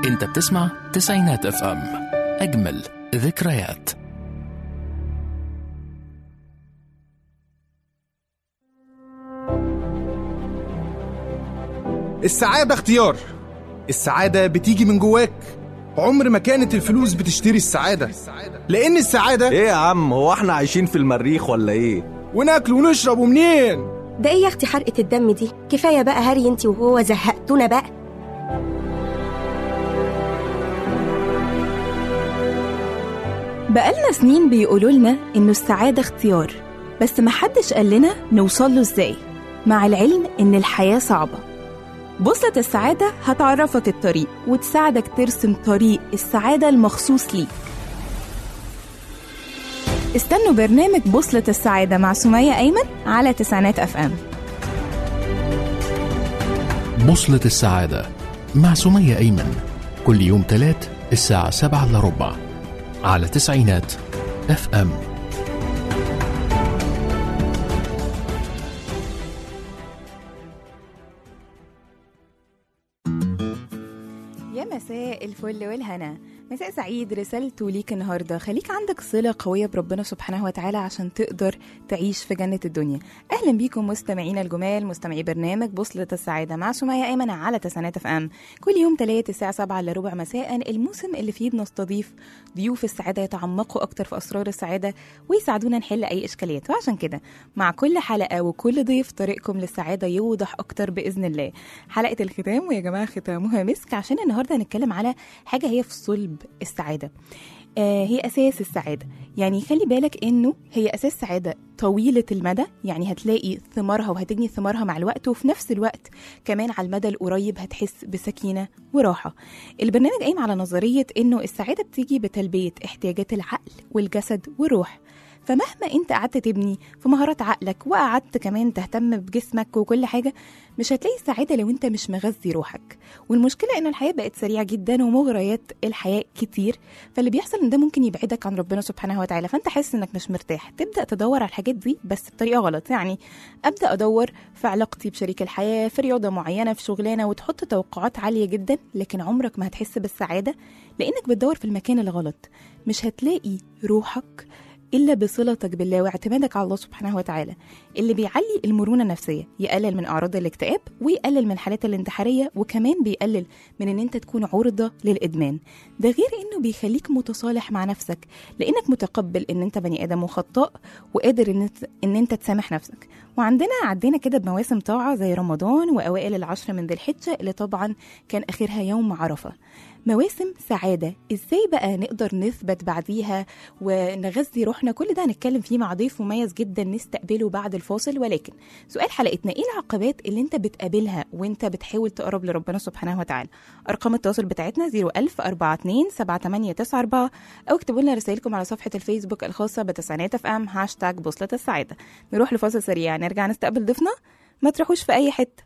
انت بتسمع تسعينات اف ام اجمل ذكريات السعادة اختيار السعادة بتيجي من جواك عمر ما كانت الفلوس بتشتري السعادة لأن السعادة ايه يا عم هو احنا عايشين في المريخ ولا ايه وناكل ونشرب ومنين ده ايه يا اختي حرقة الدم دي كفاية بقى هري انتي وهو زهقتونا بقى بقالنا سنين بيقولوا لنا إنه السعادة اختيار بس محدش قال لنا نوصل له إزاي مع العلم إن الحياة صعبة بوصلة السعادة هتعرفك الطريق وتساعدك ترسم طريق السعادة المخصوص ليك استنوا برنامج بوصلة السعادة مع سمية أيمن على تسعينات أف أم بوصلة السعادة مع سمية أيمن كل يوم تلات الساعة سبعة إلا ربع على تسعينات اف ام يا مساء الفل والهنا مساء سعيد رسالته ليك النهارده خليك عندك صله قويه بربنا سبحانه وتعالى عشان تقدر تعيش في جنه الدنيا اهلا بيكم مستمعينا الجمال مستمعي برنامج بوصله السعاده مع سمية ايمن على تسعينات اف ام كل يوم تلات الساعه 7 الا ربع مساء الموسم اللي فيه بنستضيف ضيوف السعاده يتعمقوا اكتر في اسرار السعاده ويساعدونا نحل اي اشكاليات وعشان كده مع كل حلقه وكل ضيف طريقكم للسعاده يوضح اكتر باذن الله حلقه الختام ويا جماعه ختامها مسك عشان النهارده هنتكلم على حاجه هي في صلب السعاده آه هي اساس السعاده يعني خلي بالك انه هي اساس سعاده طويله المدى يعني هتلاقي ثمارها وهتجني ثمارها مع الوقت وفي نفس الوقت كمان على المدى القريب هتحس بسكينه وراحه البرنامج قايم على نظريه انه السعاده بتيجي بتلبيه احتياجات العقل والجسد والروح فمهما انت قعدت تبني في مهارات عقلك وقعدت كمان تهتم بجسمك وكل حاجه مش هتلاقي السعاده لو انت مش مغذي روحك والمشكله ان الحياه بقت سريعه جدا ومغريات الحياه كتير فاللي بيحصل ان ده ممكن يبعدك عن ربنا سبحانه وتعالى فانت حاسس انك مش مرتاح تبدا تدور على الحاجات دي بس بطريقه غلط يعني ابدا ادور في علاقتي بشريك الحياه في رياضه معينه في شغلانه وتحط توقعات عاليه جدا لكن عمرك ما هتحس بالسعاده لانك بتدور في المكان الغلط مش هتلاقي روحك إلا بصلتك بالله واعتمادك على الله سبحانه وتعالى اللي بيعلي المرونة النفسية يقلل من أعراض الاكتئاب ويقلل من حالات الانتحارية وكمان بيقلل من إن أنت تكون عرضة للإدمان ده غير إنه بيخليك متصالح مع نفسك لأنك متقبل إن أنت بني آدم وخطاء وقادر إن أنت, إن أنت تسامح نفسك وعندنا عدينا كده بمواسم طاعة زي رمضان وأوائل العشر من ذي الحجة اللي طبعا كان آخرها يوم عرفة مواسم سعادة ازاي بقى نقدر نثبت بعديها ونغذي روحنا كل ده هنتكلم فيه مع ضيف مميز جدا نستقبله بعد الفاصل ولكن سؤال حلقتنا ايه العقبات اللي انت بتقابلها وانت بتحاول تقرب لربنا سبحانه وتعالى ارقام التواصل بتاعتنا 01000 42 7894 او اكتبوا لنا رسائلكم على صفحة الفيسبوك الخاصة بتسعينات اف ام هاشتاج بوصلة السعادة نروح لفاصل سريع نرجع نستقبل ضيفنا ما تروحوش في اي حته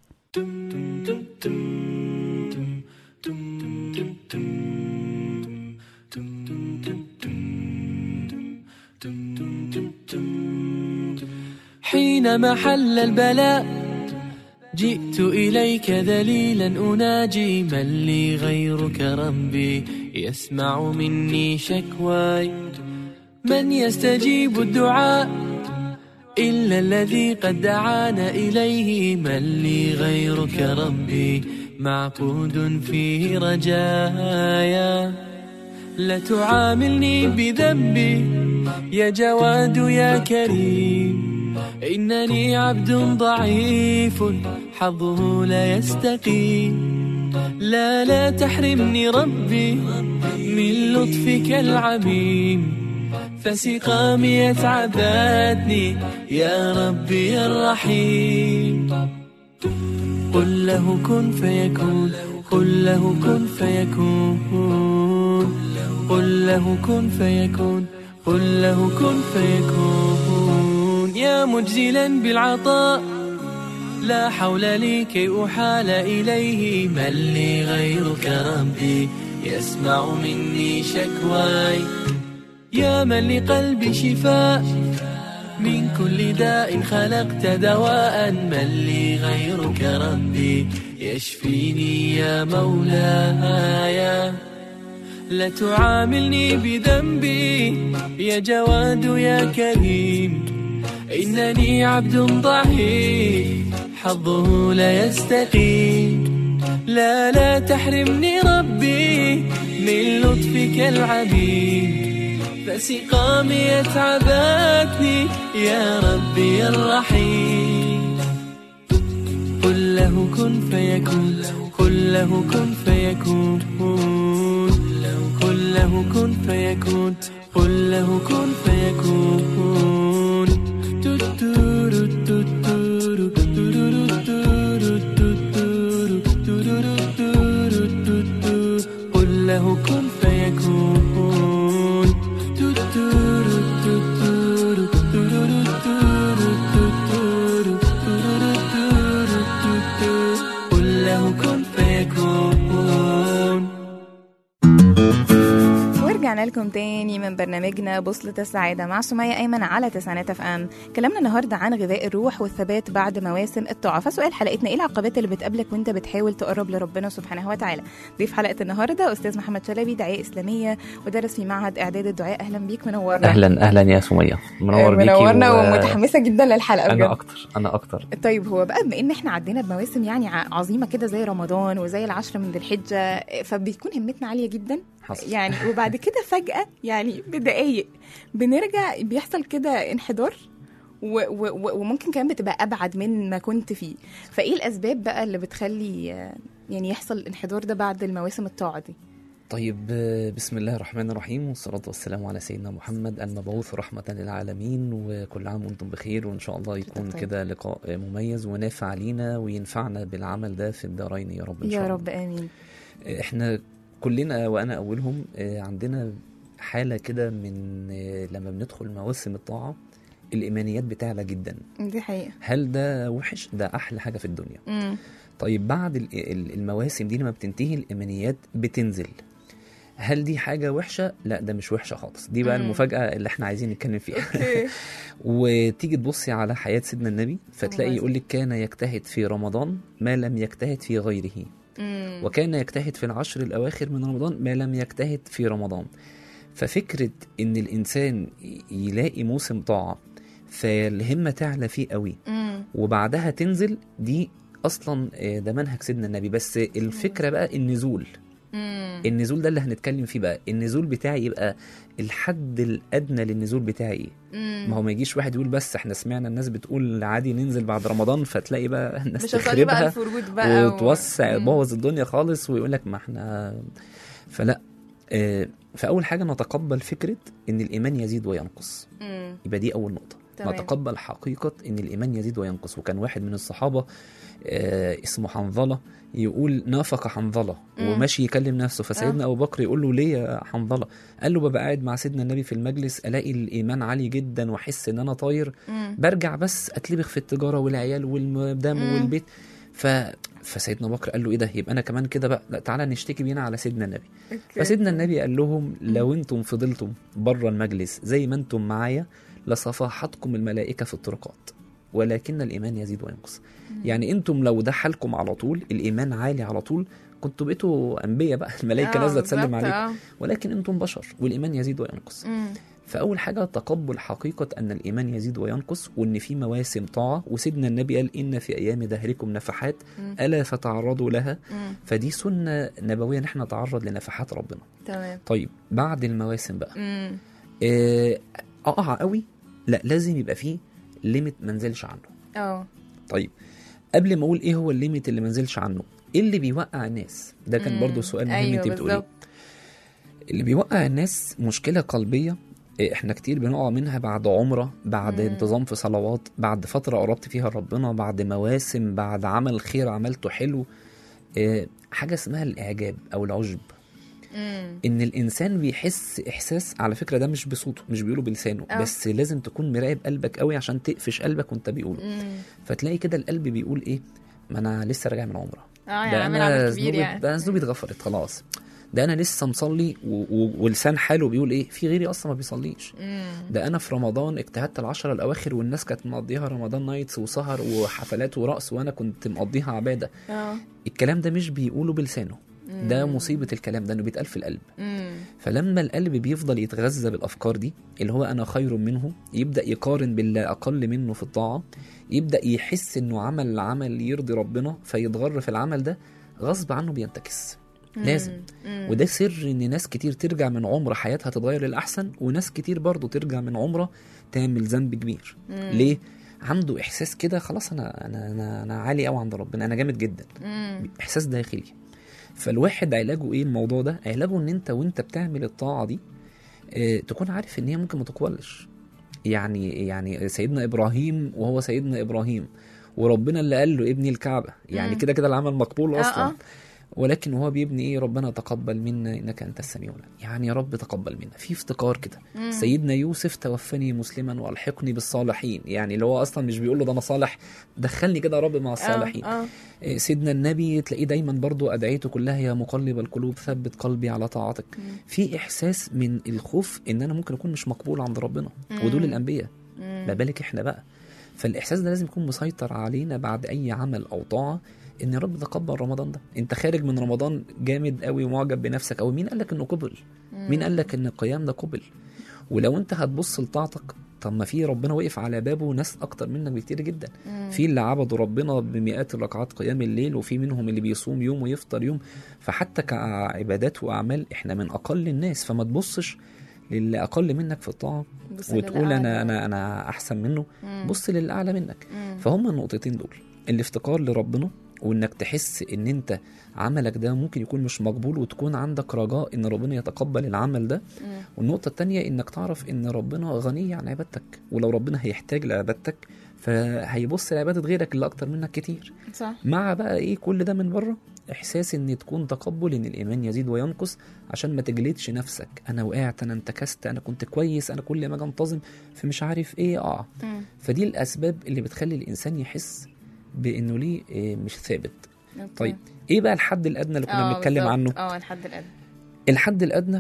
حينما حل البلاء جئت إليك ذليلا أناجي من لي غيرك ربي يسمع مني شكواي من يستجيب الدعاء إلا الذي قد دعانا إليه من لي غيرك ربي معقود فيه رجايا لا تعاملني بذنبي يا جواد يا كريم إنني عبد ضعيف حظه لا يستقيم لا لا تحرمني ربي من لطفك العميم فسقامي يتعبدني يا ربي يا الرحيم قل له كن فيكون قل له كن فيكون قل له كن فيكون قل له كن فيكون يا مجزلا بالعطاء لا حول لي كي أحال إليه من لي غيرك ربي يسمع مني شكواي يا من لقلبي شفاء من كل داء خلقت دواء من لي غيرك ربي يشفيني يا مولاي لا تعاملني بذنبي يا جواد يا كريم إنني عبد ضعيف حظه لا يستقيم لا لا تحرمني ربي من لطفك العبيد فسقامي اتعبتني يا ربي الرحيم قل له كن فيكون قل له كن فيكون قل له كن فيكون قل له كن فيكون توتورو توتورو توتورو توتورو توتورو توتورو توتورو قل له كن فيكون توتورو توتورو توتورو توتورو توتورو توتورو قل له كن فيكون ورجعنا لكم تاني من برنامجنا بوصلة السعادة مع سمية أيمن على تسعينات اف ام كلامنا النهاردة عن غذاء الروح والثبات بعد مواسم الطاعة فسؤال حلقتنا ايه العقبات اللي بتقابلك وانت بتحاول تقرب لربنا سبحانه وتعالى ضيف حلقة النهاردة أستاذ محمد شلبي داعية إسلامية ودرس في معهد إعداد الدعاء أهلا بيك منورنا اهلا اهلا يا سميه منور بيكي منورنا و- ومتحمسة جدا للحلقة انا بجد اكتر انا اكتر طيب هو بقى بما ان احنا عدينا بمواسم يعني ع- عظيمه كده زي رمضان وزي العشر من ذي الحجه فبتكون همتنا عاليه جدا حصل. يعني وبعد كده فجاه يعني بدقايق بنرجع بيحصل كده انحدار و و و وممكن كمان بتبقى ابعد من ما كنت فيه فايه الاسباب بقى اللي بتخلي آه، يعني يحصل الانحدار ده بعد المواسم الطاعه دي طيب آه، بسم الله الرحمن الرحيم والصلاة والسلام على سيدنا محمد المبعوث رحمة للعالمين وكل عام وانتم بخير وان شاء الله يكون طيب. كده لقاء مميز ونافع لينا وينفعنا بالعمل ده في الدارين يا رب ان شاء يا الله رب امين احنا كلنا وانا اولهم آه، عندنا حالة كده من آه، لما بندخل مواسم الطاعة الايمانيات بتعلى جدا دي حقيقه هل ده وحش ده احلى حاجة في الدنيا امم طيب بعد ال- ال- المواسم دي لما بتنتهي الإيمانيات بتنزل هل دي حاجة وحشة؟ لا ده مش وحشة خالص دي بقى مم. المفاجأة اللي احنا عايزين نتكلم فيها اوكي وتيجي تبصي على حياة سيدنا النبي فتلاقي الله يقول لك كان يجتهد في رمضان ما لم يجتهد في غيره امم وكان يجتهد في العشر الأواخر من رمضان ما لم يجتهد في رمضان ففكرة إن الإنسان ي- يلاقي موسم طاعة فالهمة تعلى فيه قوي امم وبعدها تنزل دي اصلا آه، ده منهج سيدنا النبي بس الفكره بقى النزول امم النزول ده اللي هنتكلم فيه بقى النزول بتاعي يبقى الحد الادنى للنزول بتاعي ايه ما هو ما يجيش واحد يقول بس احنا سمعنا الناس بتقول عادي ننزل بعد رمضان فتلاقي بقى الناس مش هصلي بقى تخربها الفروض بقى و- وتوسع مم. تبوظ الدنيا خالص ويقول لك ما احنا فلا آه، فاول حاجه نتقبل فكره ان الايمان يزيد وينقص مم. يبقى دي اول نقطه تمام. نتقبل حقيقه ان الايمان يزيد وينقص وكان واحد من الصحابه آه، اسمه حنظله يقول نافق حنظله مم. وماشي يكلم نفسه فسيدنا ابو بكر يقول له ليه يا حنظله قال له ببقى قاعد مع سيدنا النبي في المجلس الاقي الايمان عالي جدا واحس ان انا طاير مم. برجع بس اتلبخ في التجاره والعيال والمدام مم. والبيت ف فسيدنا ابو بكر قال له ايه ده يبقى انا كمان كده بقى لا تعالى نشتكي بينا على سيدنا النبي أوكي. فسيدنا النبي قال لهم لو انتم فضلتم بره المجلس زي ما انتم معايا لصفحتكم الملائكه في الطرقات ولكن الايمان يزيد وينقص يعني انتم لو ده حالكم على طول الايمان عالي على طول كنتوا بقيتوا انبياء بقى الملائكه آه، نازله تسلم بالظبط، عليكم آه. ولكن انتم بشر والايمان يزيد وينقص مم. فأول حاجة تقبل حقيقة أن الإيمان يزيد وينقص وأن في مواسم طاعة وسيدنا النبي قال إن في أيام دهركم نفحات مم. ألا فتعرضوا لها مم. فدي سنة نبوية إن احنا نتعرض لنفحات ربنا تمام طيب بعد المواسم بقى مم. آه، أقع قوي لا لازم يبقى فيه ليميت ما نزلش عنه اه طيب قبل ما أقول إيه هو الليميت اللي ما نزلش عنه إيه اللي بيوقع الناس ده كان مم. برضو سؤال مهم أيوة انت بتقوليه بالظبط. اللي بيوقع الناس مشكلة قلبية إيه، احنا كتير بنقع منها بعد عمرة بعد مم. انتظام في صلوات بعد فترة قربت فيها ربنا بعد مواسم بعد عمل خير عملته حلو إيه، حاجة اسمها الإعجاب أو العجب مم. إن الإنسان بيحس إحساس على فكرة ده مش بصوته مش بيقوله بلسانه آه. بس لازم تكون مراقب قلبك قوي عشان تقفش قلبك وانت بيقوله مم. فتلاقي كده القلب بيقول إيه ما أنا لسه راجع من عمرة اه يعني ده عامل أنا عمل كبير ذنوبي يعني ده ذنوبي اتغفرت خلاص ده انا لسه مصلي و... و... ولسان حاله بيقول ايه في غيري اصلا ما بيصليش مم. ده انا في رمضان اجتهدت العشرة الاواخر والناس كانت مقضيها رمضان نايتس وسهر وحفلات ورقص وانا كنت مقضيها عباده اه الكلام ده مش بيقوله بلسانه ده مصيبه الكلام ده انه بيتقال في القلب مم. فلما القلب بيفضل يتغذى بالافكار دي اللي هو انا خير منه يبدا يقارن باللي اقل منه في الطاعه يبدا يحس انه عمل عمل يرضي ربنا فيتغر في العمل ده غصب عنه بينتكس لازم مم. وده سر ان ناس كتير ترجع من عمره حياتها تتغير للاحسن وناس كتير برضه ترجع من عمره تعمل ذنب كبير مم. ليه عنده احساس كده خلاص انا انا انا, أنا عالي قوي عند ربنا انا جامد جدا مم. احساس داخلي فالواحد علاجه ايه الموضوع ده علاجه ان انت وانت بتعمل الطاعه دي اه تكون عارف ان هي ممكن ما تقبلش يعني يعني سيدنا ابراهيم وهو سيدنا ابراهيم وربنا اللي قال له ابني الكعبه يعني مم. كده كده العمل مقبول آه، اصلا آه. ولكن وهو بيبني ايه ربنا تقبل منا انك انت السميع العليم يعني يا رب تقبل منا في افتقار كده مم. سيدنا يوسف توفني مسلما والحقني بالصالحين يعني اللي هو اصلا مش بيقول له ده انا صالح دخلني كده يا رب مع الصالحين اه آه. إيه، سيدنا النبي تلاقيه دايما برضو ادعيته كلها يا مقلب القلوب ثبت قلبي على طاعتك مم. في احساس من الخوف ان انا ممكن اكون مش مقبول عند ربنا مم. ودول الانبياء مم. ما بالك احنا بقى فالاحساس ده لازم يكون مسيطر علينا بعد اي عمل او طاعه ان يا رب تقبل رمضان ده انت خارج من رمضان جامد قوي ومعجب بنفسك او مين قال لك انه قبل مين قال لك ان القيام ده قبل ولو انت هتبص لطاعتك طب ما في ربنا وقف على بابه ناس اكتر منك بكتير جدا مم. في اللي عبدوا ربنا بمئات الركعات قيام الليل وفي منهم اللي بيصوم يوم ويفطر يوم فحتى كعبادات واعمال احنا من اقل الناس فما تبصش للي اقل منك في الطاعه بص وتقول للأعلى. انا انا انا احسن منه مم. بص للاعلى منك مم. فهم النقطتين دول الافتقار لربنا وانك تحس ان انت عملك ده ممكن يكون مش مقبول وتكون عندك رجاء ان ربنا يتقبل العمل ده مم. والنقطة التانية انك تعرف ان ربنا غني عن عبادتك ولو ربنا هيحتاج لعبادتك فهيبص لعبادة غيرك اللي اكتر منك كتير صح مع بقى ايه كل ده من بره احساس ان تكون تقبل ان الايمان يزيد وينقص عشان ما تجلدش نفسك انا وقعت انا انتكست انا كنت كويس انا كل ما اجي انتظم في مش عارف ايه اقع مم. فدي الاسباب اللي بتخلي الانسان يحس بانه ليه إيه مش ثابت أوكي. طيب ايه بقى الحد الادنى اللي كنا آه، بنتكلم بالظبط. عنه اه الحد الادنى الحد الادنى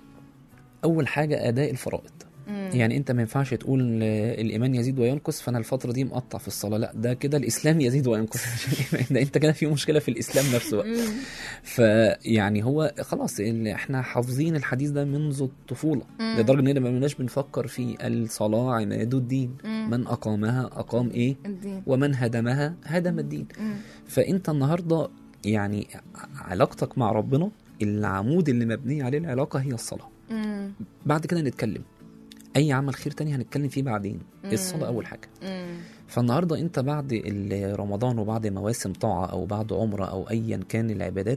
اول حاجه اداء الفرائض مم. يعني انت ما ينفعش تقول آه، الايمان يزيد وينقص فانا الفتره دي مقطع في الصلاه لا ده كده الاسلام يزيد وينقص ده انت كده في مشكله في الاسلام نفسه بقى مم. فيعني هو خلاص اللي احنا حافظين الحديث ده منذ الطفوله مم. لدرجه اننا ما بقيناش بنفكر في الصلاه عماد الدين مم. من اقامها اقام ايه الدين ومن هدمها هدم الدين مم. فانت النهارده يعني علاقتك مع ربنا العمود اللي مبني عليه العلاقه هي الصلاه مم. بعد كده نتكلم اي عمل خير تاني هنتكلم فيه بعدين مم. الصلاه اول حاجه مم. فالنهارده انت بعد ال- رمضان وبعد مواسم طاعه او بعد عمره او ايا كان العبادات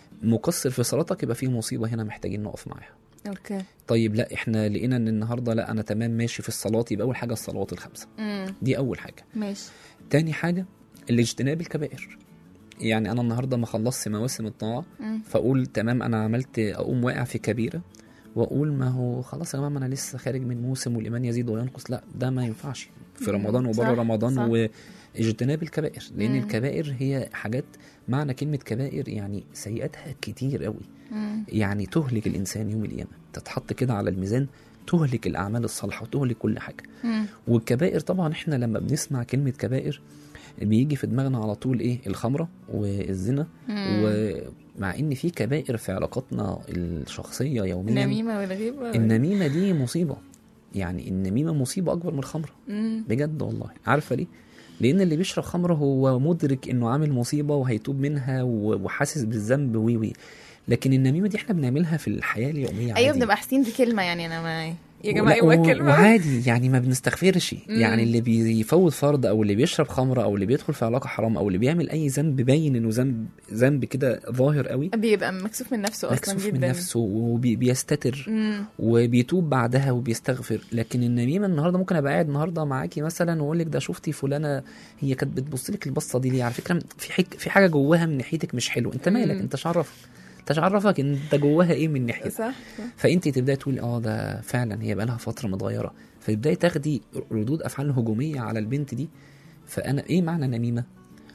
مقصر في صلاتك يبقى في مصيبه هنا محتاجين نقف معاها اوكي طيب لا احنا لقينا ان النهارده لا انا تمام ماشي في الصلاه يبقى اول حاجه الصلوات الخمسه مم. دي اول حاجه ماشي تاني حاجه الاجتناب الكبائر يعني انا النهارده ما خلصت مواسم الطاعه مم. فاقول تمام انا عملت اقوم واقع في كبيره واقول ما هو خلاص يا جماعه ما انا لسه خارج من موسم والايمان يزيد وينقص لا ده ما ينفعش في مم. رمضان وبره صح، رمضان صح. واجتناب الكبائر لان مم. الكبائر هي حاجات معنى كلمه كبائر يعني سيئاتها كتير قوي مم. يعني تهلك الانسان يوم القيامه تتحط كده على الميزان تهلك الاعمال الصالحه وتهلك كل حاجه مم. والكبائر طبعا احنا لما بنسمع كلمه كبائر بيجي في دماغنا على طول ايه الخمره والزنا مم. ومع ان في كبائر في علاقاتنا الشخصيه يوميا النميمة والغيبة النميمه دي مصيبه يعني النميمه مصيبه اكبر من الخمره مم. بجد والله عارفه ليه لان اللي بيشرب خمره هو مدرك انه عامل مصيبه وهيتوب منها و- وحاسس بالذنب وي وي لكن النميمه دي احنا بنعملها في الحياه اليوميه ايوه عادي. بنبقى حاسين دي كلمة يعني انا ما يا جماعة ولا- ايوه و- كلمة وعادي يعني ما بنستغفرش مم. يعني اللي بيفوت فرض او اللي بيشرب خمره او اللي بيدخل في علاقه حرام او اللي بيعمل اي ذنب باين انه ذنب ذنب كده ظاهر قوي بيبقى مكسوف من نفسه اصلا مكسوف جدا من نفسه وبيستتر مم. وبيتوب بعدها وبيستغفر لكن النميمه النهارده ممكن ابقى قاعد النهارده معاكي مثلا واقول لك ده شفتي فلانه هي كانت بتبص لك البصه دي ليه على فكره في حك... في حاجه جواها من ناحيتك مش حلو انت مالك مم. انت مش عرفك انت مش عرفك انت جواها ايه من ناحيتك صح صح. فانت تبداي تقولي اه ده فعلا هي بقى لها فتره متغيره فتبداي تاخدي ردود افعال هجوميه على البنت دي فانا ايه معنى نميمه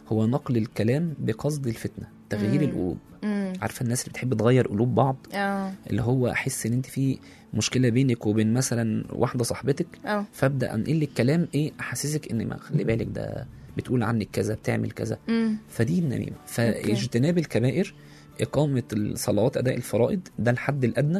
هو نقل الكلام بقصد الفتنه تغيير مم. القلوب مم. عارفه الناس اللي بتحب تغير قلوب بعض اه اللي هو احس ان انت في مشكله بينك وبين مثلا واحده صاحبتك اه فابدا انقل لك كلام ايه احسسك ان ما خلي بالك ده بتقول عنك كذا بتعمل كذا مم. فدي النميمه فاجتناب الكبائر اقامه الصلوات اداء الفرائض ده الحد الادنى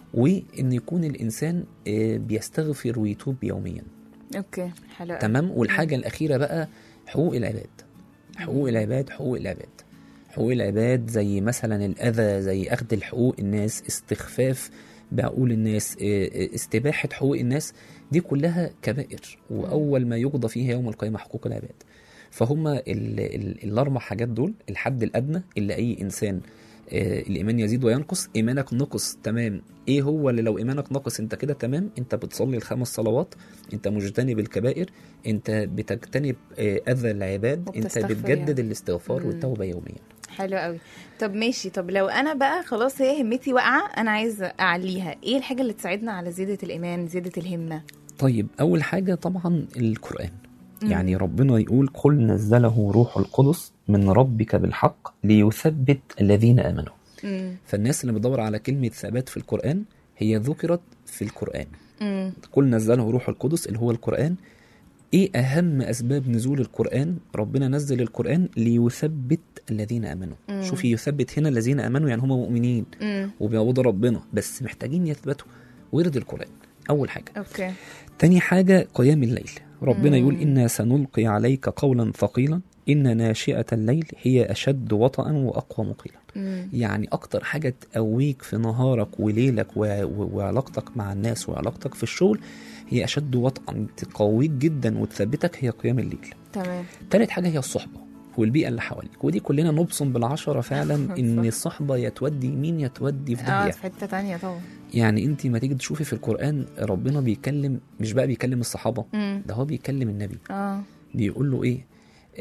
وان يكون الانسان آه، بيستغفر ويتوب يوميا اوكي حلو أوي. تمام والحاجه الاخيره بقى حقوق العباد حقوق العباد حقوق العباد حقوق العباد زي مثلا الاذى زي اخذ الحقوق الناس استخفاف بعقول الناس إيه، إيه، استباحه حقوق الناس دي كلها كبائر واول ما يقضى فيها يوم القيامه حقوق العباد فهم ال ال الاربع حاجات دول الحد الادنى اللي اي انسان آه، الايمان يزيد وينقص ايمانك نقص تمام ايه هو اللي لو ايمانك نقص انت كده تمام انت بتصلي الخمس صلوات انت مجتنب الكبائر انت بتجتنب آه، اذى العباد انت وبتستغفر بتجدد يعني. الاستغفار مم. والتوبه يوميا حلو قوي طب ماشي طب لو انا بقى خلاص هي همتي واقعه انا عايز اعليها ايه الحاجه اللي تساعدنا على زياده الايمان زياده الهمه طيب اول حاجه طبعا القران مم. يعني ربنا يقول قل نزله روح القدس من ربك بالحق ليثبت الذين امنوا امم فالناس اللي بتدور على كلمه ثبات في القران هي ذكرت في القران امم قل نزله روح القدس اللي هو القرآن ايه اهم اسباب نزول القرآن ربنا نزل القرآن ليثبت الذين امنوا مم. شوفي يثبت هنا الذين امنوا يعني هم مؤمنين امم وبيعبدوا ربنا بس محتاجين يثبتوا ورد القرآن اول حاجة اوكي تاني حاجة قيام الليل ربنا مم. يقول إنا سنلقي عليك قولا ثقيلا إن ناشئة الليل هي أشد وطئا وأقوى مقيلا امم يعني أكتر حاجة تقويك في نهارك وليلك و... و... وعلاقتك مع الناس وعلاقتك في الشغل هي أشد وطئا تقويك جدا وتثبتك هي قيام الليل تمام تالت حاجة هي الصحبة والبيئة اللي حواليك ودي كلنا نبصم بالعشرة فعلا إن الصحبة يتودي يمين يتودي في اه داهية في حته تانية طبعا يعني انت ما تيجي تشوفي في القرآن ربنا بيكلم مش بقى بيكلم الصحابة امم ده هو بيكلم النبي اه بيقول له ايه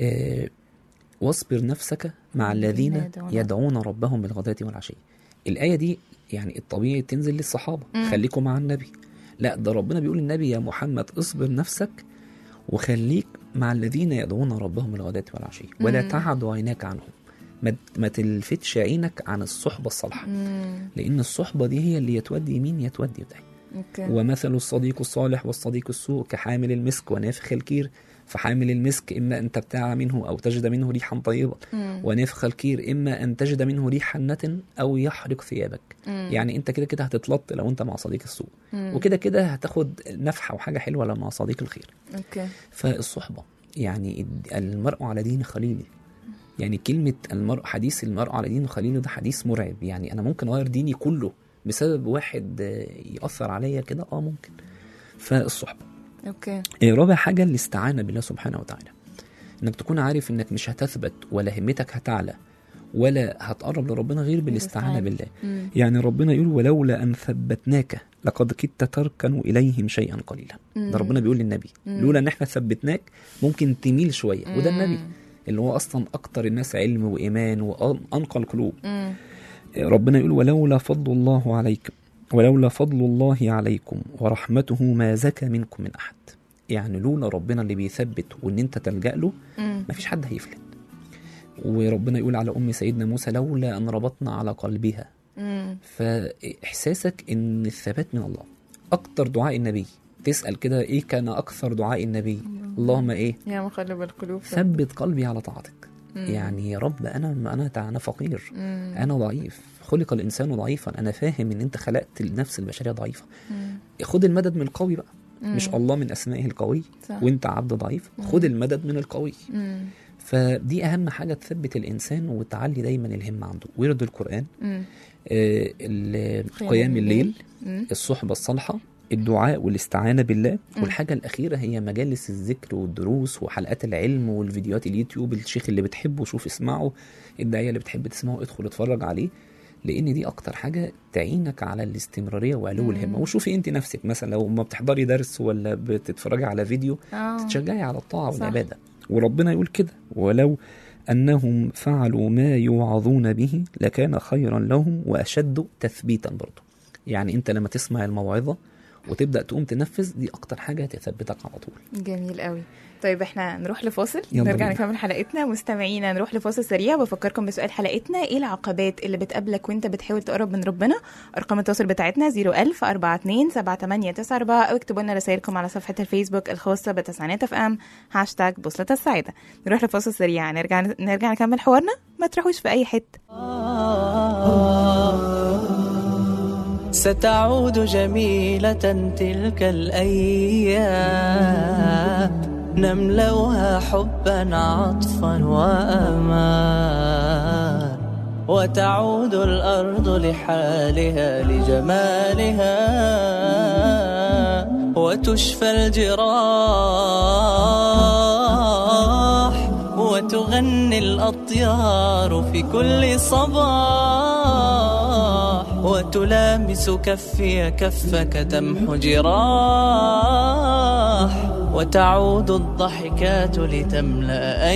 آه واصبر نفسك مع الذين يدعون- يدعون ربهم بالغداة والعشي الآية دي يعني الطبيعي تنزل للصحابة مم. خليكم مع النبي لا ده ربنا بيقول للنبي يا محمد اصبر نفسك وخليك مع الذين يدعون ربهم بالغداة والعشي ولا مم. تعد عيناك عنهم ما ما تلفتش عينك عن الصحبة الصالحة امم لأن الصحبة دي هي اللي يتودي يمين يتودي يدعي اوكي ومثل الصديق الصالح والصديق السوء كحامل المسك ونافخ الكير فحامل المسك إما أن تبتاع منه أو تجد منه ريحا طيبة مم. ونافخ الكير إما أن تجد منه ريحا نتن أو يحرق ثيابك مم. يعني أنت كده كده هتتلط لو أنت مع صديق السوء مم. وكده كده هتاخد نفحة وحاجة حلوة لو مع صديق الخير اوكي فالصحبة يعني المرء على دين خليله يعني كلمة المرء حديث المرء على دين خليله ده حديث مرعب يعني أنا ممكن أغير ديني كله بسبب واحد آه، يأثر عليا كده اه ممكن فالصحبة اوكي إيه، رابع حاجة الاستعانة بالله سبحانه وتعالى انك تكون عارف انك مش هتثبت ولا همتك هتعلى ولا هتقرب لربنا غير بالاستعانة بالاستعانة. بالله مم. يعني ربنا يقول ولولا أن ثبتناك لقد كدت تركن إليهم شيئا قليلا مم. ده ربنا بيقول للنبي مم. لولا ان احنا ثبتناك ممكن تميل شوية وده مم. النبي اللي هو أصلا أكتر الناس علم وإيمان وأنقى القلوب مم. ربنا يقول ولولا فضل الله عليكم ولولا فضل الله عليكم ورحمته ما زكى منكم من أحد يعني لولا ربنا اللي بيثبت وان انت تلجأ له مم. مفيش حد هيفلت وربنا يقول على ام سيدنا موسى لولا ان ربطنا على قلبها مم. فاحساسك ان الثبات من الله اكتر دعاء النبي تسال كده ايه كان اكثر دعاء النبي اللهم ايه يا مقلب القلوب ثبت قلبي على طاعتك مم. يعني يا رب انا انا انا فقير مم. انا ضعيف خلق الانسان ضعيفا انا فاهم ان انت خلقت النفس البشريه ضعيفه مم. خد المدد من القوي بقى مم. مش الله من اسمائه القوي صح. وانت عبد ضعيف خد المدد من القوي مم. فدي اهم حاجه تثبت الانسان وتعلي دايما الهمه عنده ورد القران مم. آه، ال- قيام قيام الليل الليل. مم. الصحبه الصالحه الدعاء والاستعانه بالله مم. والحاجه الاخيره هي مجالس الذكر والدروس وحلقات العلم والفيديوهات اليوتيوب الشيخ اللي بتحبه شوف اسمعه الداعيه اللي بتحب تسمعه ادخل اتفرج عليه لان دي اكتر حاجه تعينك على الاستمراريه وعلو الهمه وشوفي انت نفسك مثلا لو ما بتحضري درس ولا بتتفرجي على فيديو اه تشجعي على الطاعة صح. والعبادة وربنا يقول كده ولو أنهم فعلوا ما يوعظون به لكان خيرا لهم وأشد تثبيتا برضه يعني أنت لما تسمع الموعظة وتبدأ تقوم تنفذ دي أكتر حاجة تثبتك على طول جميل قوي طيب احنا نروح لفاصل يلا نرجع بينا. نكمل حلقتنا مستمعينا نروح لفاصل سريع بفكركم بسؤال حلقتنا ايه العقبات اللي بتقابلك وانت بتحاول تقرب من ربنا ارقام التواصل بتاعتنا 01000 42 7894 او اكتبوا لنا رسائلكم على صفحه الفيسبوك الخاصه بتسعينات اف ام هاشتاج بوصله السعاده نروح لفاصل سريع نرجع نرجع نكمل حوارنا ما تروحوش في اي حته ستعود جميلة تلك الأيام نملوها حبا عطفا وأمان وتعود الأرض لحالها لجمالها وتشفى الجراح وتغني الأطيار في كل صباح وتلامس كفي كفك تمحو جراح وتعود الضحكات لتملأ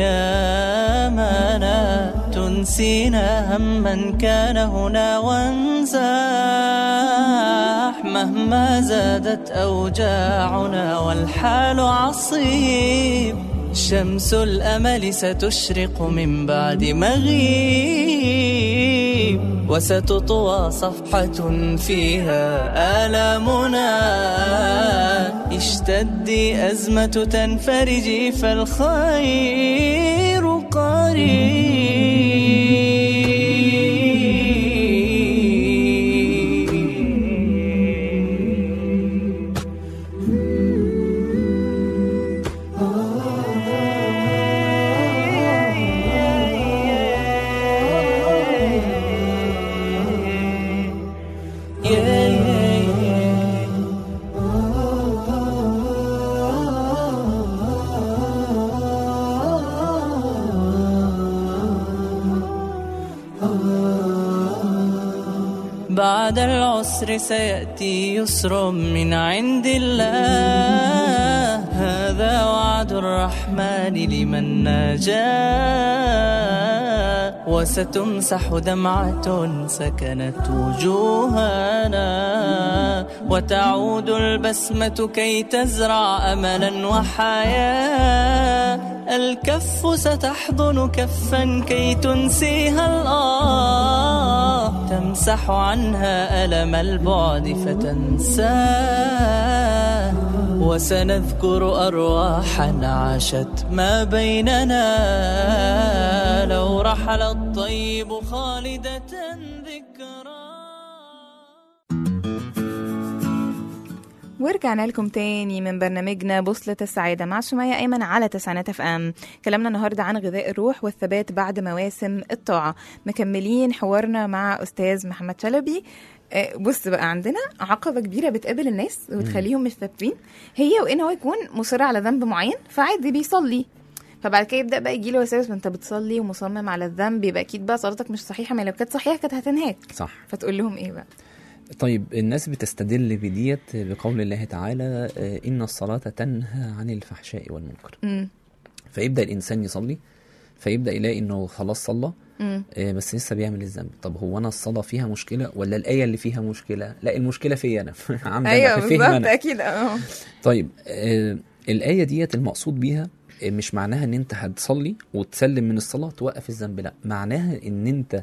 أيامنا تنسينا هما كان هنا وانزاح مهما زادت أوجاعنا والحال عصيب شمس الأمل ستشرق من بعد مغيب وستطوى صفحة فيها آلامنا اشتدي أزمة تنفرجي فالخير قريب Yeah, yeah, yeah. بعد العسر سيأتي يسر من عند الله هذا وعد الرحمن لمن نجاه وستمسح دمعة سكنت وجوهنا وتعود البسمة كي تزرع أملا وحياة الكف ستحضن كفا كي تنسيها الآه تمسح عنها ألم البعد فتنساه وسنذكر أرواحا عاشت ما بيننا لو رحل الطيب خالدة ذكرى ورجعنا لكم تاني من برنامجنا بوصلة السعادة مع سمية أيمن على تسعينات اف ام كلامنا النهاردة عن غذاء الروح والثبات بعد مواسم الطاعة مكملين حوارنا مع أستاذ محمد شلبي آه، بص بقى عندنا عقبة كبيرة بتقابل الناس وتخليهم مش ثابتين هي وإن هو يكون مصر على ذنب معين فعادي بيصلي فبعد كده يبدا بقى يجيله وساوس ما انت بتصلي ومصمم على الذنب يبقى اكيد بقى صلاتك مش صحيحه ما لو كانت صحيحه كانت هتنهاك صح فتقول لهم ايه بقى طيب الناس بتستدل بديت بقول الله تعالى آه، إن الصلاة تنهى عن الفحشاء والمنكر امم فيبدأ الإنسان يصلي فيبدأ يلاقي إنه خلاص صلى امم آه، بس لسه بيعمل الذنب طب هو أنا الصلاة فيها مشكلة ولا الآية اللي فيها مشكلة لا المشكلة فيا أنا عمدا ايوه في فهم بالظبط أنا اكيد اه طيب آه الآية ديت المقصود بيها آه، مش معناها ان انت هتصلي وتسلم من الصلاة توقف الذنب لا معناها ان انت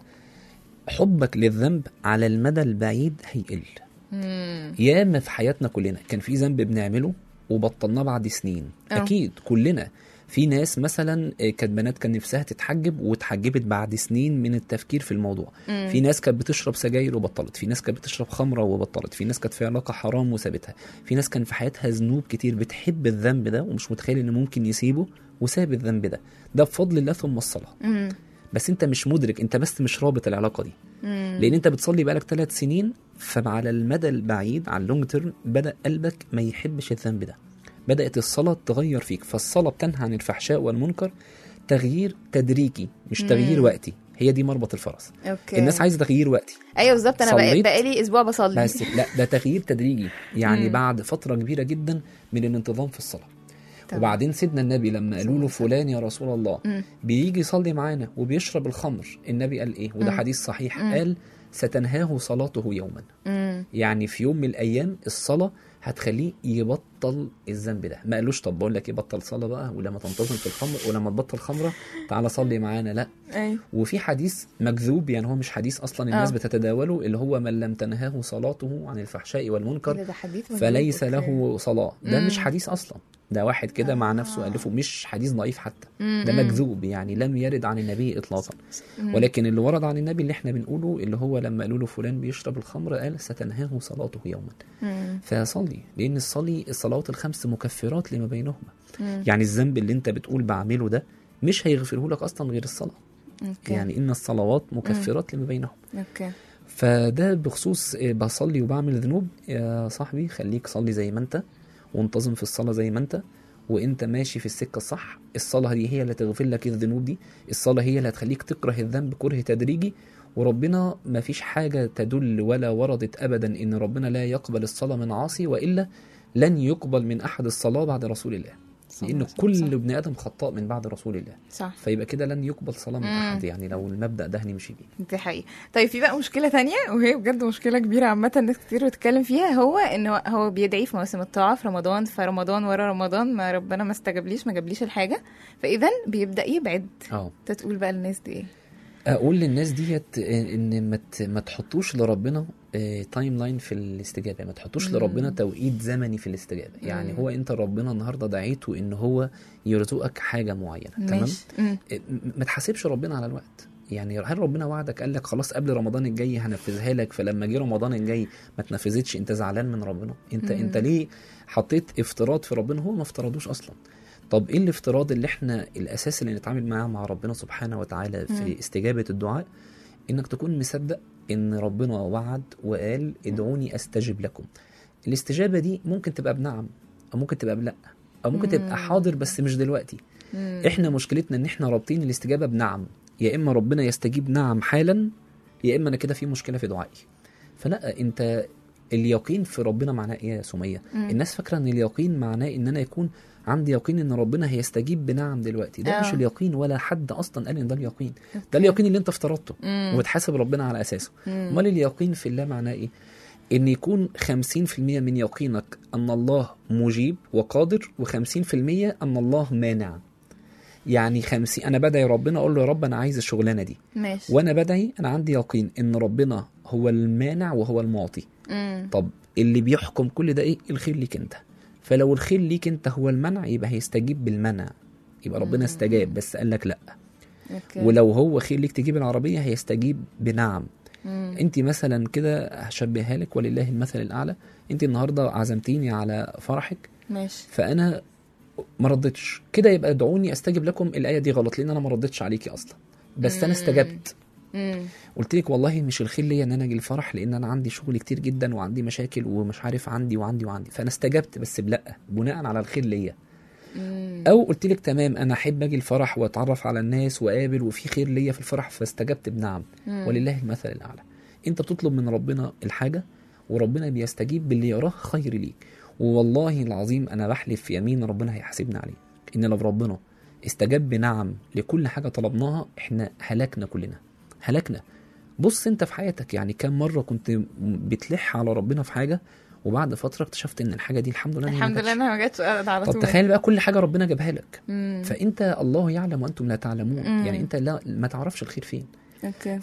حبك للذنب على المدى البعيد هيقل امم ياما في حياتنا كلنا كان في ذنب بنعمله وبطلناه بعد سنين أه. اكيد كلنا في ناس مثلا آه، كانت بنات كان نفسها تتحجب واتحجبت بعد سنين من التفكير في الموضوع مم. في ناس كانت بتشرب سجاير وبطلت في ناس كانت بتشرب خمره وبطلت في ناس كانت في علاقه حرام وسابتها في ناس كان في حياتها ذنوب كتير بتحب الذنب ده ومش متخيل انه ممكن يسيبه وساب الذنب ده ده بفضل الله ثم الصلاه امم بس انت مش مدرك انت بس مش رابط العلاقه دي امم لان انت بتصلي بقالك ثلاث سنين فعلى المدى البعيد على اللونج تيرم بدا قلبك ما يحبش الذنب ده بدات الصلاه تغير فيك فالصلاه بتنهى عن الفحشاء والمنكر تغيير تدريجي مش تغيير مم. وقتي هي دي مربط الفرس اوكي الناس عايزه تغيير وقتي ايوه بالظبط انا بقى صليت. بقالي اسبوع بصلي بس لا ده تغيير تدريجي يعني مم. بعد فتره كبيره جدا من الانتظام في الصلاه تمام. وبعدين سيدنا النبي لما قالوا له فلان يا رسول الله مم. بيجي يصلي معانا وبيشرب الخمر النبي قال ايه وده مم. حديث صحيح مم. قال ستنهاه صلاته يوما امم يعني في يوم من الايام الصلاه هتخليه يبطل الذنب ده ما قالوش طب بقول لك ايه بطل صلاه بقى ولما تنتظم في الخمر ولما تبطل خمره تعالى صلي معانا لا ايوه وفي حديث مكذوب يعني هو مش حديث اصلا الناس آه. بتتداوله اللي هو من لم تنهاه صلاته عن الفحشاء والمنكر ده حديث مجنون. فليس أوكي. له صلاه ده مم. مش حديث اصلا ده واحد كده مع نفسه آه. الفه مش حديث ضعيف حتى مم، ده مم. مكذوب يعني لم يرد عن النبي اطلاقا مم. ولكن اللي ورد عن النبي اللي احنا بنقوله اللي هو لما قالوا له فلان بيشرب الخمر قال ستنهاه صلاته يوما مم. فصلي لان الصلي الصلوات الخمس مكفرات لما بينهما مم. يعني الذنب اللي انت بتقول بعمله ده مش هيغفره لك اصلا غير الصلاه اوكي يعني ان الصلوات مكفرات لما بينهم اوكي فده بخصوص آه، بصلي وبعمل ذنوب يا صاحبي خليك صلي زي ما انت وانتظم في الصلاة زي ما انت وانت ماشي في السكة الصح الصلاة دي هي اللي تغفر لك الذنوب دي الصلاة هي اللي هتخليك تكره الذنب كره تدريجي وربنا ما فيش حاجة تدل ولا وردت أبدا إن ربنا لا يقبل الصلاة من عاصي وإلا لن يقبل من أحد الصلاة بعد رسول الله صح، لأن صح، كل صح. ابن آدم خطاء من بعد رسول الله صح فيبقى كده لن يقبل صلاة من مم. أحد يعني لو المبدأ ده هنمشي بيه دي حقيقة طيب في بقى مشكلة تانية وهي بجد مشكلة كبيرة عامة ناس كتير بتتكلم فيها هو ان هو- هو بيدعي في مواسم الطاعة في رمضان فرمضان ورا رمضان ما ربنا ما استجابليش ما جابليش الحاجة فإذا بيبدأ يبعد اه انت تقول بقى للناس دي ايه اقول للناس ديت ان ما ت- ما تحطوش لربنا تايم لاين في الاستجابه ما تحطوش مم. لربنا توقيت زمني في الاستجابه يعني مم. هو انت ربنا النهارده دعيته ان هو يرزقك حاجه معينه تمام ماشي مم. م- ما تحاسبش ربنا على الوقت يعني هل ربنا وعدك قال لك خلاص قبل رمضان الجاي هنفذها لك فلما جه رمضان الجاي ما تنفذتش انت زعلان من ربنا انت مم. انت ليه حطيت افتراض في ربنا هو ما افترضوش اصلا طب ايه الافتراض اللي احنا الاساس اللي نتعامل معاه مع ربنا سبحانه وتعالى في مم. استجابه الدعاء انك تكون مصدق ان ربنا وعد وقال ادعوني استجب لكم الاستجابه دي ممكن تبقى بنعم او ممكن تبقى بلا او ممكن مم. تبقى حاضر بس مش دلوقتي مم. احنا مشكلتنا ان احنا رابطين الاستجابه بنعم يا اما ربنا يستجيب نعم حالا يا اما انا كده في مشكله في دعائي فلا انت اليقين في ربنا معناه ايه يا سميه مم. الناس فاكره ان اليقين معناه ان انا يكون عندي يقين ان ربنا هيستجيب بنعم دلوقتي ده آه. مش اليقين ولا حد اصلا قال ان ده اليقين أوكي. ده اليقين اللي انت افترضته مم. وبتحاسب ربنا على اساسه مم. امال اليقين في الله معناه ايه ان يكون 50% من يقينك ان الله مجيب وقادر و50% ان الله مانع يعني 50 انا بدعي ربنا اقول له يا رب انا عايز الشغلانه دي ماشي وانا بدعي انا عندي يقين ان ربنا هو المانع وهو المعطي مم. طب اللي بيحكم كل ده ايه الخير ليك انت فلو الخير ليك انت هو المنع يبقى هيستجيب بالمنع يبقى ربنا مم. استجاب بس قال لك لا اوكي ولو هو خير ليك تجيب العربيه هيستجيب بنعم مم. انت مثلا كده هشبهها لك ولله المثل الاعلى انت النهارده عزمتيني على فرحك ماشي فانا ما ردتش كده يبقى ادعوني استجب لكم الايه دي غلط لان انا ما ردتش عليكي اصلا بس انا مم. استجبت مم. قلت لك والله مش الخير ليا ان انا اجي الفرح لان انا عندي شغل كتير جدا وعندي مشاكل ومش عارف عندي وعندي وعندي فانا استجبت بس بلا بناء على الخير ليا مم. او قلت لك تمام انا احب اجي الفرح واتعرف على الناس واقابل وفي خير ليا في الفرح فاستجبت بنعم مم. ولله المثل الاعلى انت بتطلب من ربنا الحاجه وربنا بيستجيب باللي يراه خير ليك والله العظيم انا بحلف في يمين ربنا هيحاسبنا عليه ان لو ربنا استجاب بنعم لكل حاجه طلبناها احنا هلكنا كلنا هلكنا بص انت في حياتك يعني كم مره كنت بتلح على ربنا في حاجه وبعد فتره اكتشفت ان الحاجه دي الحمد لله إن هي ما الحمد جاتش. لله انها ما جاتش على طب طول تخيل بقى كل حاجه ربنا جابها لك مم. فانت الله يعلم وانتم لا تعلمون مم. يعني انت لا ما تعرفش الخير فين اوكي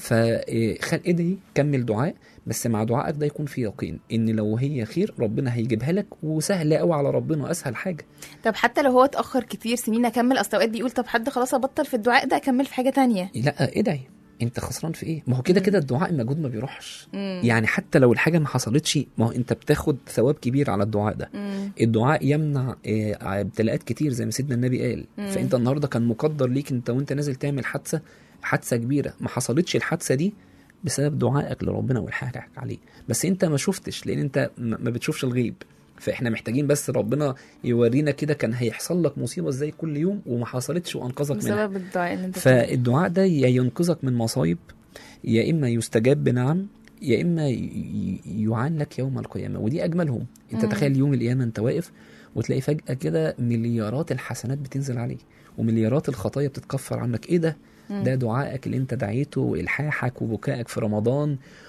فخل ادعي كمل دعاء بس مع دعائك ده يكون في يقين ان لو هي خير ربنا هيجيبها لك وسهله قوي على ربنا اسهل حاجه طب حتى لو هو اتاخر كتير سنين اكمل اصل اوقات بيقول طب حد خلاص ابطل في الدعاء ده اكمل في حاجه تانية لا ادعي انت خسران في ايه ما هو كده كده الدعاء المجهود ما بيروحش مم. يعني حتى لو الحاجه ما حصلتش ما هو انت بتاخد ثواب كبير على الدعاء ده مم. الدعاء يمنع آه، ابتلاءات كتير زي ما سيدنا النبي قال مم. فانت النهارده كان مقدر ليك انت وانت نازل تعمل حادثه حادثه كبيره ما حصلتش الحادثه دي بسبب دعائك لربنا والحاجك عليه بس انت ما شفتش لان انت م- ما بتشوفش الغيب فاحنا محتاجين بس ربنا يورينا كده كان هيحصل لك مصيبه ازاي كل يوم وما حصلتش وانقذك منها بسبب الدعاء اللي انت بتقوله. فالدعاء ده يا ينقذك من مصايب يا اما يستجاب بنعم يا اما ي- ي- يعان لك يوم القيامه ودي اجملهم انت مم. تخيل يوم القيامه انت واقف وتلاقي فجاه كده مليارات الحسنات بتنزل عليك ومليارات الخطايا بتتكفر عنك ايه ده مم. ده دعائك اللي انت دعيته والحاحك وبكائك في رمضان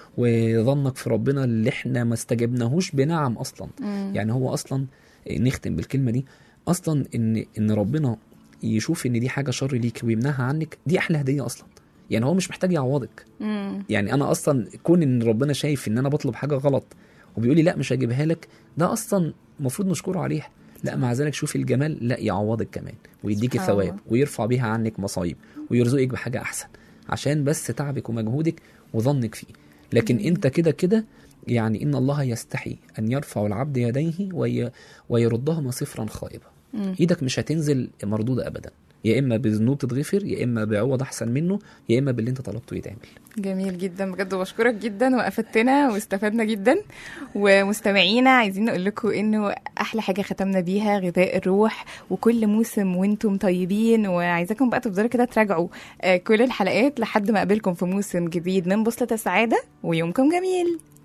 وظنك في ربنا اللي احنا ما استجبناهوش بنعم اصلا مم. يعني هو اصلا نختم بالكلمه دي اصلا ان ان ربنا يشوف ان دي حاجه شر ليك ويمنعها عنك دي احلى هديه اصلا يعني هو مش محتاج يعوضك مم. يعني انا اصلا كون ان ربنا شايف ان انا بطلب حاجه غلط وبيقول لي لا مش هجيبها لك ده اصلا المفروض نشكره عليها لا مع ذلك شوفي الجمال لا يعوضك كمان ويديكي سبحان ثواب الله. ويرفع بيها عنك مصايب ويرزقك بحاجه احسن عشان بس تعبك ومجهودك وظنك فيه لكن انت كده كده يعني ان الله يستحي ان يرفع العبد يديه وي ويردهما صفرا خائبا مم. ايدك مش هتنزل مردوده ابدا يا اما بذنوب تتغفر يا اما بعوض احسن منه يا اما باللي انت طلبته يتعمل جميل جدا بجد بشكرك جدا وافدتنا واستفدنا جدا ومستمعينا عايزين نقول لكم انه احلى حاجه ختمنا بيها غذاء الروح وكل موسم وانتم طيبين وعايزاكم بقى تفضلوا كده تراجعوا آه، كل الحلقات لحد ما اقابلكم في موسم جديد من بوصله السعاده ويومكم جميل